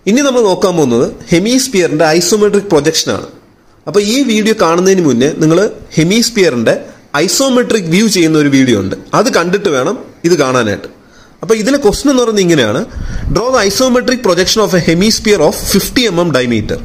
ഇനി നമ്മൾ നോക്കാൻ പോകുന്നത് ഹെമിസ്പിയറിന്റെ ഐസോമെട്രിക് പ്രൊജക്ഷൻ ആണ് അപ്പോൾ ഈ വീഡിയോ കാണുന്നതിന് മുന്നേ നിങ്ങൾ ഹെമിസ്പിയറിന്റെ ഐസോമെട്രിക് വ്യൂ ചെയ്യുന്ന ഒരു വീഡിയോ ഉണ്ട് അത് കണ്ടിട്ട് വേണം ഇത് കാണാനായിട്ട് അപ്പോൾ ഇതിലെ ക്വസ്റ്റൻ എന്ന് പറയുന്നത് ഇങ്ങനെയാണ് draw the isometric projection of a hemisphere of fifty M M diameter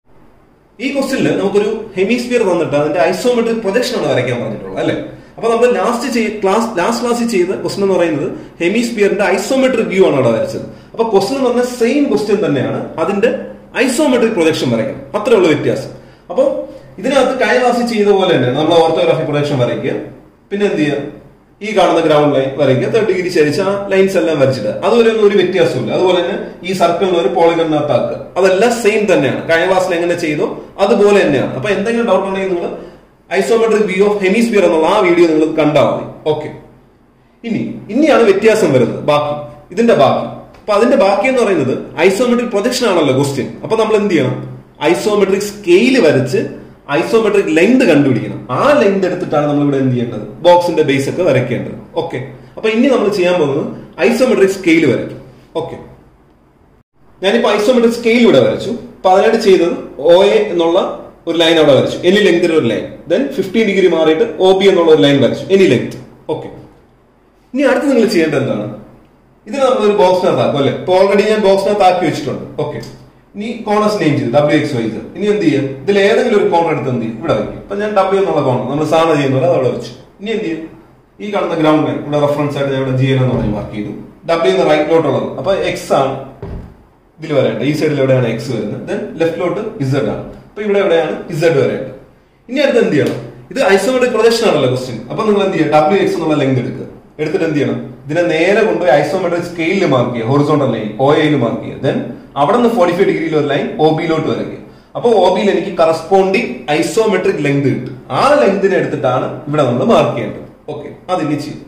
ഈ ക്വസ്റ്റ്യനിൽ നമുക്കൊരു ഹെമിസ്ഫിയർ തന്നിട്ട് അതിന്റെ ഐസോമെട്രിക് പ്രൊജക്ഷൻ ആണ് വരയ്ക്കാൻ പറഞ്ഞിട്ടുള്ളത് അല്ലേ അപ്പൊ നമ്മൾ ലാസ്റ്റ് ക്ലാസ് ലാസ്റ്റ് ക്ലാസ്സിൽ ചെയ്ത ക്വസ്റ്റൻ എന്ന് പറയുന്നത് ഹെമിസ്ഫിയറിന്റെ ഐസോമെട്രിക് വ്യൂ ആണ് അവിടെ വരച്ചത് അപ്പൊ ക്വസ്റ്റൻ എന്ന് പറഞ്ഞ സെയിം ക്വസ്റ്റ്യൻ തന്നെയാണ് അതിന്റെ ഐസോമെട്രിക് പ്രൊജക്ഷൻ വരയ്ക്കണം അത്രേ ഉള്ള വ്യത്യാസം അപ്പൊ ഇതിനകത്ത് കഴിഞ്ഞ ക്ലാസ്സിൽ ചെയ്ത പോലെ തന്നെ നമ്മൾ ഓർത്തോഗ്രാഫി പ്രൊജക്ഷൻ വരയ്ക്കുക പിന്നെ എന്ത് ചെയ്യുക ഈ കാണുന്ന ഗ്രൗണ്ട് ലൈൻ വരയ്ക്കുക തേർഡ് ഡിഗ്രി ചരിച്ച് ആ ലൈൻസ് എല്ലാം വരച്ചിട്ട് അതുപോലെ ഒന്നും ഒരു വ്യത്യാസമില്ല അതുപോലെ തന്നെ ഈ സർക്കിളിന് ഒരു പോളിഗണിനകത്താക്കുക അതെല്ലാം സെയിം തന്നെയാണ് കഴിഞ്ഞ ക്ലാസ്സിൽ എങ്ങനെ ചെയ്തോ അതുപോലെ തന്നെയാണ് അപ്പൊ എന്തെങ്കിലും ഡൗട്ട് ഉണ്ടെങ്കിൽ നിങ്ങൾ ഐസോമെട്രിക് വ്യൂ ഓഫ് ഹെമിസ്ഫിയർ എന്നുള്ള ആ വീഡിയോ നിങ്ങൾ കണ്ടാൽ മതി ഓക്കെ ഇനി ഇനിയാണ് വ്യത്യാസം വരുന്നത് ബാക്കി ഇതിന്റെ ബാക്കി അപ്പൊ അതിന്റെ ബാക്കി എന്ന് പറയുന്നത് ഐസോമെട്രിക് പ്രൊജക്ഷൻ ആണല്ലോ ക്വസ്റ്റ്യൻ അപ്പൊ നമ്മൾ എന്ത് ചെയ്യണം ഐസോമെട്രിക് സ്കെയില് വരച്ച് ഐസോമെട്രിക് ലെങ്ത് കണ്ടുപിടിക്കണം ആ ലെങ്ത് എടുത്തിട്ടാണ് നമ്മൾ ഇവിടെ എന്ത് ചെയ്യേണ്ടത് ബോക്സിന്റെ ബേസ് ഒക്കെ വരയ്ക്കേണ്ടത് ഓക്കെ അപ്പൊ ഇനി നമ്മൾ ചെയ്യാൻ പോകുന്നത് ഐസോമെട്രിക് സ്കെയിൽ വരയ്ക്കും ഓക്കെ ഞാനിപ്പോ ഐസോമെട്രിക് സ്കെയിൽ ഇവിടെ വരച്ചു അപ്പൊ അതിനായിട്ട് ചെയ്തത് ഒ എ എന്നുള്ള ഒരു ലൈൻ അവിടെ വരച്ചു എനി ലെങ്തിന്റെ ഒരു ലൈൻ ദെൻ ഫിഫ്റ്റീൻ ഡിഗ്രി മാറിയിട്ട് ഒ ബി എന്നുള്ള ഒരു ലൈൻ വരച്ചു എനി ലെങ്ത് ഓക്കെ ഇനി അടുത്ത് നിങ്ങൾ ചെയ്യേണ്ടത് എന്താണ് ഇതിന് നമ്മൾ ഒരു ബോക്സിനകത്ത് ആക്കും അല്ലെ ഇപ്പൊ ഓൾറെഡി ഞാൻ ബോക്സിനകത്ത് ആക്കി വെച്ചിട്ടുണ്ട് ഓക്കെ ഇനി കോണസ് നെയിം ചെയ്തു ഡബ്ല്യു എക്സ് വൈ സെഡ് ഇനി എന്ത് ചെയ്യും ഇതിൽ ഏതെങ്കിലും ഒരു കോണർ എടുത്ത് എന്ത് ചെയ്യും ഇവിടെ വയ്ക്കും ഇപ്പൊ ഞാൻ ഡബ്ല്യു എന്നുള്ള കോണർ നമ്മൾ സാധനം ചെയ്യുന്ന പോലെ അത് അവിടെ വെച്ചു ഇനി എന്ത് ചെയ്യും ഈ കാണുന്ന ഗ്രൗണ്ട് ലൈൻ ഇവിടെ റെഫറൻസ് ആയിട്ട് ഞാൻ ഇവിടെ ജി എൻ എന്ന് പറഞ്ഞ് മാർക്ക് ചെയ്തു ഡബ്ല്യു എന്ന് റൈറ്റിലോട്ടുള്ളത് അപ്പൊ എക്സ് ആണ് ഇതിൽ വരേണ്ടത് ഈ സൈഡിൽ എവിടെയാണ് എക്സ് വരുന്നത് ദെൻ ലെഫ്റ്റിലോട്ട് ഇസഡ് ആണ് അപ്പൊ ഇവിടെ എവിടെയാണ് ഇസഡ് വരേണ്ടത് ഇനി അടുത്ത് എന്ത് ചെയ്യണം ഇത് ഐസോമെട്രിക് പ്രൊജക്ഷൻ ആണല്ലോ ക്വസ്റ്റ്യൻ അപ്പൊ നിങ്ങൾ എന്ത് ചെയ്യുക ഡബ്ല്യു എക്സ് എന്നുള്ള ലെങ്ത് എടുക്കുക എടുത്തിട്ട് എന്ത് ചെയ്യണം ഇതിനെ നേരെ കൊണ്ടുപോയി ഐസോമെട്രിക് സ്കെയിലിൽ മാർക്ക് ചെയ്യുക ഹൊറിസോണ്ടൽ ലൈൻ ഒ എയിൽ മാർക്ക് ചെയ്യുക ദെൻ അവിടെ നിന്ന് ഫോർട്ടി ഫൈവ് ഡിഗ്രിയിൽ ഒരു ലൈൻ ഒ ബിയിലോട്ട് വരയ്ക്കുക അപ്പൊ ഒ ബിയിൽ എനിക്ക് കറസ്പോണ്ടിങ് ഐസോമെട്രിക് ലെങ്ത് കിട്ടും ആ ലെങ്തിനെ എടുത്തിട്ടാണ് ഇവിടെ നമ്മൾ മാർക്ക് ചെയ്യേണ്ടത് ഓക്കെ അതിനി ചെയ്യും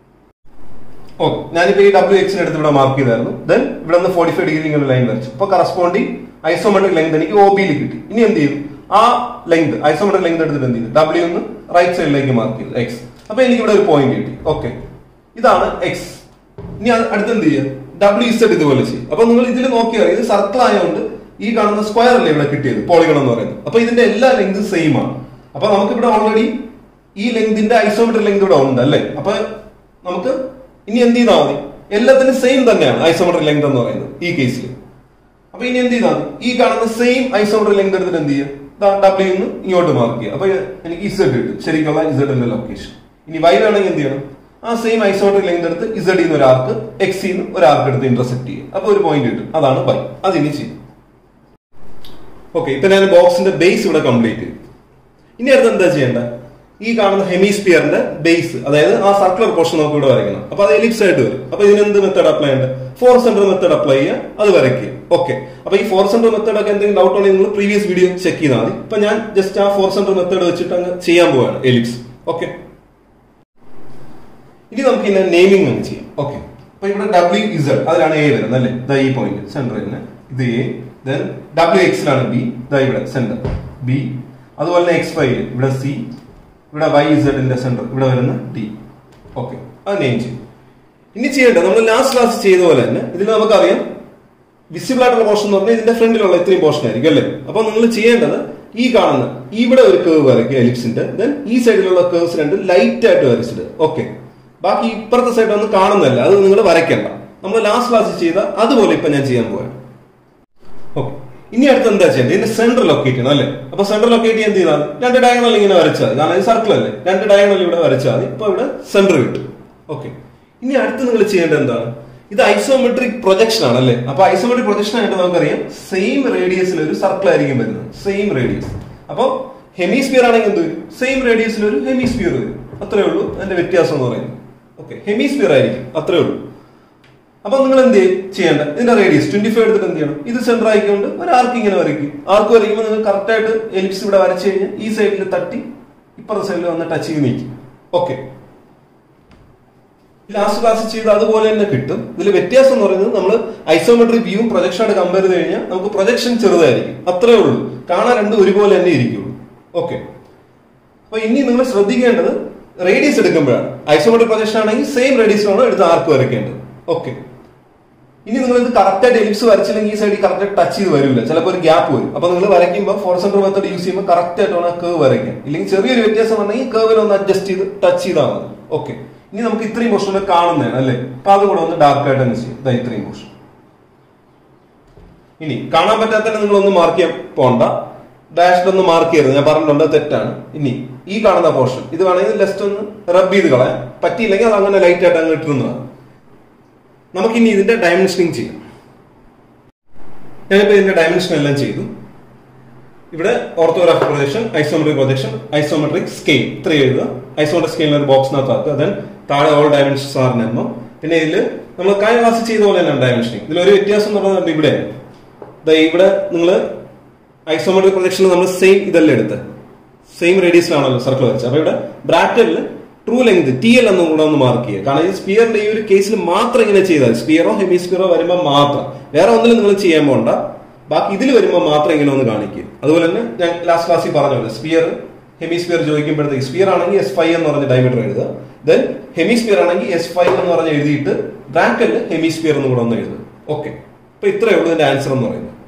ഓക്കെ ഞാനിപ്പോ ഈ ഡബ്ല്യു എക്സിന് എടുത്ത് ഇവിടെ മാർക്ക് ചെയ്തായിരുന്നു ദെൻ ഇവിടെ നിന്ന് ഫോർട്ടി ഫൈവ് ഡിഗ്രി ഇങ്ങനെ ലൈൻ വരച്ചു അപ്പൊ കറസ്പോണ്ടിങ് ഐസോമെട്രിക് ലെങ്ത് എനിക്ക് ഒ ബിയിൽ കിട്ടി ഇനി എന്ത് ചെയ്യും ആ ലെങ്ത് ഐസോമെട്രിക് ലെങ്ത് എടുത്തിട്ട് എന്ത് ചെയ്യും ഡബ്ല്യു എന്ന് റൈറ്റ് സൈഡിലേക്ക് മാർക്ക് ചെയ്തു എക്സ് അപ്പൊ എനിക്ക് ഇവിടെ ഒരു പോയിന്റ് കിട്ടി ഓക്കെ ഇതാണ് എക്സ് ഇനി അടുത്ത് എന്ത് ചെയ്യുക ഡബ്ല്യു ഇസഡ് ഇതുപോലെ ചെയ്യും അപ്പൊ നിങ്ങൾ ഇതിൽ നോക്കിയാൽ ഇത് സർക്കിൾ ആയതുകൊണ്ട് ഈ കാണുന്ന സ്ക്വയർ അല്ലേ ഇവിടെ കിട്ടിയത് പോളിഗൺ എന്ന് പറയുന്നത് അപ്പൊ ഇതിന്റെ എല്ലാ ലെങ്തും സെയിം ആണ് അപ്പൊ നമുക്ക് ഇവിടെ ഓൾറെഡി ഈ ലെങ്തിന്റെ ഐസോമെട്രിക് ലെങ്ത് ഇവിടെ ഉണ്ട് അല്ലേ അപ്പൊ നമുക്ക് ഇനി എന്ത് ചെയ്താൽ മതി എല്ലാത്തിനും സെയിം തന്നെയാണ് ഐസോമെട്രിക് ലെങ്ത് എന്ന് പറയുന്നത് ഈ കേസിൽ അപ്പൊ ഇനി എന്ത് ചെയ്താൽ മതി ഈ കാണുന്ന സെയിം ഐസോമെട്രിക് ലെങ്ത് എടുത്തിട്ട് എന്ത് ചെയ്യുക ഡബ്ല്യു നിന്ന് ഇങ്ങോട്ട് മാർക്ക് ചെയ്യുക അപ്പൊ എനിക്ക് ഇസഡ് കിട്ടും ശരിക്കുള്ള ഇസഡിന്റെ ലൊക്കേഷൻ ഇനി വൈ വേണമെങ്കിൽ എന്ത് ചെയ്യണം ആ സെയിം ഐസോമെട്രിക് ലെങ്ത് എടുത്ത് ഇസഡിൽ നിന്ന് ഒരു ആർക്ക് എക്സിൽ നിന്ന് ഒരു ആർക്ക് എടുത്ത് ഇന്റർസെക്ട് ചെയ്യും അപ്പൊ ഒരു പോയിന്റ് കിട്ടും അതാണ് വൈ അതിനി ചെയ്യും ഓക്കെ ഇപ്പൊ ഞാൻ ബോക്സിന്റെ ബേസ് ഇവിടെ കംപ്ലീറ്റ് ചെയ്തു ഇനി അടുത്ത് എന്താ ചെയ്യേണ്ടത് ഈ കാണുന്ന ഹെമിസ്ഫിയറിന്റെ ബേസ് അതായത് ആ സർക്കുലർ പോർഷൻ നമുക്ക് ഇവിടെ വരയ്ക്കണം അപ്പൊ അത് എലിപ്സ് ആയിട്ട് വരും അപ്പൊ ഇതിന് എന്ത് മെത്തേഡ് അപ്ലൈ ചെയ്യേണ്ടത് ഫോർ സെന്റർ മെത്തേഡ് അപ്ലൈ ചെയ്യുക അത് വരയ്ക്കുക ഓക്കെ അപ്പൊ ഈ ഫോർ സെന്റർ മെത്തേഡ് ഒക്കെ എന്തെങ്കിലും ഡൗട്ട് ഉണ്ടെങ്കിൽ നിങ്ങൾ പ്രീവിയസ് വീഡിയോ ചെക്ക് ചെയ്താൽ മതി ഇപ്പൊ ഞാൻ ജസ്റ്റ് ആ ഫോർ സെന്റർ മെത്തേഡ് വെച്ചിട്ട് അങ്ങ് ചെയ്യാൻ പോവാണ് എലിപ്സ് ഓക്കെ ഇനി നമുക്ക് ഇതിന്റെ നെയിമിംഗ് അങ്ങ് ചെയ്യാം ഓക്കെ അപ്പൊ ഇവിടെ ഡബ്ല്യു ഇസഡ് അതിലാണ് എ വരുന്നത് അല്ലേ ദ ഈ പോയിന്റ് സെന്ററിന് ഇത് എ ദെൻ ഡബ്ല്യു എക്സിലാണ് ബി ദ ഇവിടെ സെന്റർ ബി അതുപോലെ തന്നെ എക്സ് വൈയിൽ ഇവിടെ സി ഇവിടെ വൈ ഇസഡിന്റെ സെന്റർ ഇവിടെ വരുന്ന ഡി ഓക്കെ അത് നെയിം ചെയ്യും ഇനി ചെയ്യേണ്ടത് നമ്മൾ ലാസ്റ്റ് ക്ലാസ് ചെയ്ത പോലെ തന്നെ ഇതിൽ നമുക്കറിയാം വിസിബിൾ ആയിട്ടുള്ള പോർഷൻ എന്ന് പറഞ്ഞാൽ ഇതിന്റെ ഫ്രണ്ടിലുള്ള ഇത്രയും പോർഷൻ ആയിരിക്കും അല്ലേ അപ്പൊ നിങ്ങൾ ചെയ്യേണ്ടത് ഈ കാണുന്ന ഇവിടെ ഒരു കേവ് വരയ്ക്കുക എലിപ്സിന്റെ ദെൻ ഈ സൈഡിലുള്ള കേവ്സ് രണ്ട് ലൈറ്റ് ആയിട്ട് വരച്ചിട്ട് ഓക്കെ ബാക്കി ഇപ്പുറത്തെ സൈഡ് ഒന്നും കാണുന്നല്ല അത് നിങ്ങൾ വരയ്ക്കണ്ട നമ്മൾ ലാസ്റ്റ് ക്ലാസ് ചെയ്ത അതുപോലെ ഇപ്പൊ ഞാൻ ചെയ്യാൻ പോവാണ് ഓക്കെ ഇനി അടുത്ത് എന്താ ചെയ്യേണ്ടത് ഇതിന്റെ സെന്റർ ലൊക്കേറ്റ് ചെയ്യണം അല്ലേ അപ്പൊ സെന്റർ ലൊക്കേറ്റ് ചെയ്യാൻ എന്ത് ചെയ്താൽ രണ്ട് ഡയഗണൽ ഇങ്ങനെ വരച്ചാൽ മതി കാരണം ഇത് സർക്കിൾ അല്ലേ രണ്ട് ഡയഗണൽ ഇവിടെ വരച്ചാൽ മതി ഇപ്പൊ ഇവിടെ സെന്റർ കിട്ടും ഓക്കെ ഇനി അടുത്ത് നിങ്ങൾ ചെയ്യേണ്ടത് എന്താണ് ഇത് ഐസോമെട്രിക് പ്രൊജക്ഷൻ ആണ് അല്ലേ അപ്പൊ ഐസോമെട്രിക് പ്രൊജക്ഷൻ ആയിട്ട് നമുക്കറിയാം സെയിം റേഡിയസിൽ ഒരു സർക്കിൾ ആയിരിക്കും വരുന്നത് സെയിം റേഡിയസ് അപ്പൊ ഹെമിസ്ഫിയർ ആണെങ്കിൽ എന്ത് വരും സെയിം റേഡിയസിൽ ഒരു ഹെമിസ്ഫിയർ വരും അത്രേ ഉള്ളൂ അതിന്റെ വ്യത്യാസം എന്ന് പറയുന്നത് ഓക്കെ ഹെമിസ്ഫിയർ ആയിരിക്കും അത്രേ ഉള്ളൂ അപ്പൊ നിങ്ങൾ എന്ത് ചെയ്യേണ്ട ഇതിന്റെ റേഡിയസ് ട്വന്റി ഫൈവ് എടുത്തിട്ട് എന്ത് ചെയ്യണം ഇത് സെന്റർ ആയിക്കൊണ്ട് ഒരു ആർക്ക് ഇങ്ങനെ വരയ്ക്കും ആർക്ക് വരയ്ക്കുമ്പോൾ നിങ്ങൾ കറക്റ്റ് ആയിട്ട് എലിപ്സ് ഇവിടെ വരച്ചു കഴിഞ്ഞാൽ ഈ സൈഡിൽ തട്ടി ഇപ്പുറത്തെ സൈഡിൽ വന്ന് ടച്ച് ചെയ്ത് നീക്കും ഓക്കെ ലാസ്റ്റ് ക്ലാസ് ചെയ്ത് അതുപോലെ തന്നെ കിട്ടും ഇതിൽ വ്യത്യാസം എന്ന് പറയുന്നത് നമ്മൾ ഐസോമെട്രിക് വ്യൂവും പ്രൊജക്ഷനായിട്ട് കമ്പയർ ചെയ്ത് കഴിഞ്ഞാൽ നമുക്ക് പ്രൊജക്ഷൻ ചെറുതായിരിക്കും അത്രേ ഉള്ളൂ കാണാൻ രണ്ടും ഒരുപോലെ തന്നെ ഇരിക്കുള്ളൂ ഓക്കെ അപ്പൊ ഇനി നിങ്ങൾ ശ്രദ്ധിക്കേണ്ടത് റേഡിയസ് എടുക്കുമ്പോഴാണ് ഐസോമെട്രിക് പ്രൊജക്ഷൻ ആണെങ്കിൽ സെയിം റേഡിയസിലാണ് എടുത്ത് ആർക്ക് വരയ്ക്കേണ്ടത് ഓക്കെ ഇനി നിങ്ങൾ ഇത് കറക്റ്റ് ആയിട്ട് എലിപ്സ് വരച്ചില്ലെങ്കിൽ ഈ സൈഡിൽ കറക്റ്റ് ടച്ച് ചെയ്ത് വരില്ല ചിലപ്പോൾ ഒരു ഗ്യാപ്പ് വരും അപ്പൊ നിങ്ങൾ വരയ്ക്കുമ്പോൾ ഫോർ സെന്റർ മെത്തേഡ് യൂസ് ചെയ്യുമ്പോൾ കറക്റ്റ് ആയിട്ട് വേണം കേവ് വരയ്ക്കാൻ ഇല്ലെങ്കിൽ ചെറിയൊരു വ്യത്യാസം വന്നെങ്കിൽ കേവിൽ ഒന്ന് അഡ്ജസ്റ്റ് ചെയ്ത് ടച്ച് ചെയ്താൽ മതി ഓക്കെ ഇനി നമുക്ക് ഇത്രയും പോർഷൻ കാണുന്നതാണ് അല്ലേ അപ്പൊ അതും കൂടെ ഒന്ന് ഡാർക്ക് ആയിട്ട് തന്നെ ചെയ്യും ദാ ഇത്രയും പോർഷൻ ഇനി കാണാൻ പറ്റാത്തതിനെ നിങ്ങൾ ഒന്ന് മാർക്ക് ചെയ്യാൻ പോണ്ട ഡാഷ്ഡ് ഒന്ന് മാർക്ക് ചെയ്യരുത് ഞാൻ പറഞ്ഞിട്ടുണ്ട് അത് തെറ്റാണ് ഇനി ഈ കാണുന്ന പോർഷൻ ഇത് വേണമെങ്കിൽ ജസ്റ്റ് ഒന്ന് റബ്ബ് ചെയ്ത് കളയാം പറ്റിയില്ലെങ്കിൽ അത് അങ്ങനെ ലൈറ്റ് ആയിട്ട് അങ്ങ് ഇട്ടിരുന്നതാണ് നമുക്കിനി ഇതിന്റെ ഡയമെൻഷനിങ് ചെയ്യാം ഞാനിപ്പോ ഇതിന്റെ ഡയമെൻഷൻ എല്ലാം ചെയ്തു ഇവിടെ orthographic projection isometric projection isometric scale ഇത്ര എഴുതുക ഐസോമെട്രിക് സ്കെയിലിന് ഒരു ബോക്സിനകത്ത് ആക്കുക ദെൻ താഴെ ഓൾ ഡയമെൻഷൻസ് ആർ എം പിന്നെ ഇതിൽ നമ്മൾ കഴിഞ്ഞ ക്ലാസ് ചെയ്ത പോലെ തന്നെയാണ് ഡയമെൻഷനിങ് ഇതിൽ ഒരു വ്യത്യാസം എന്ന് പറയുന്നത് ഇവിടെ ദാ ഇവിടെ നിങ്ങൾ ഐസോമെട്രിക് പ്രൊജക്ഷനിൽ നമ്മൾ സെയിം ഇതെല്ലാം എടുത്ത് സെയിം റേഡിയസിലാണല്ലോ സർക്കിൾ വരച്ചത് അപ്പൊ ഇവിടെ ബ്രാക്കറ്റിൽ ട്രൂ ലെങ്ത് ടി എൽ എന്നും കൂടെ ഒന്ന് മാർക്ക് ചെയ്യുക കാരണം ഈ സ്പിയറിന്റെ ഈ ഒരു കേസിൽ മാത്രം ഇങ്ങനെ ചെയ്താൽ സ്പിയറോ ഹെമിസ്പിയറോ വരുമ്പോൾ മാത്രം വേറെ ഒന്നിലും നിങ്ങൾ ചെയ്യാൻ പോണ്ട ബാക്കി ഇതിൽ വരുമ്പോൾ മാത്രം ഇങ്ങനെ ഒന്ന് കാണിക്കുക അതുപോലെ തന്നെ ഞാൻ ലാസ്റ്റ് ക്ലാസ്സിൽ പറഞ്ഞല്ലോ സ്പിയർ ഹെമിസ്പിയർ ചോദിക്കുമ്പോഴത്തേക്ക് സ്പിയർ ആണെങ്കിൽ എസ് ഫൈവ് എന്ന് പറഞ്ഞ ഡയമീറ്റർ എഴുതുക ദെൻ ഹെമിസ്പിയർ ആണെങ്കിൽ എസ് ഫൈവ് എന്ന് പറഞ്ഞ് എഴുതിയിട്ട് ബ്രാക്കറ്റിൽ ഹെമിസ്പിയർ എന്ന് കൂടെ ഒന്ന് എഴുതുക ഓക്കെ അപ്പൊ ഇത്രയേ ഉള്ളൂ ഇതിന്റെ ആൻസർ എന്ന് പറയുന്നത്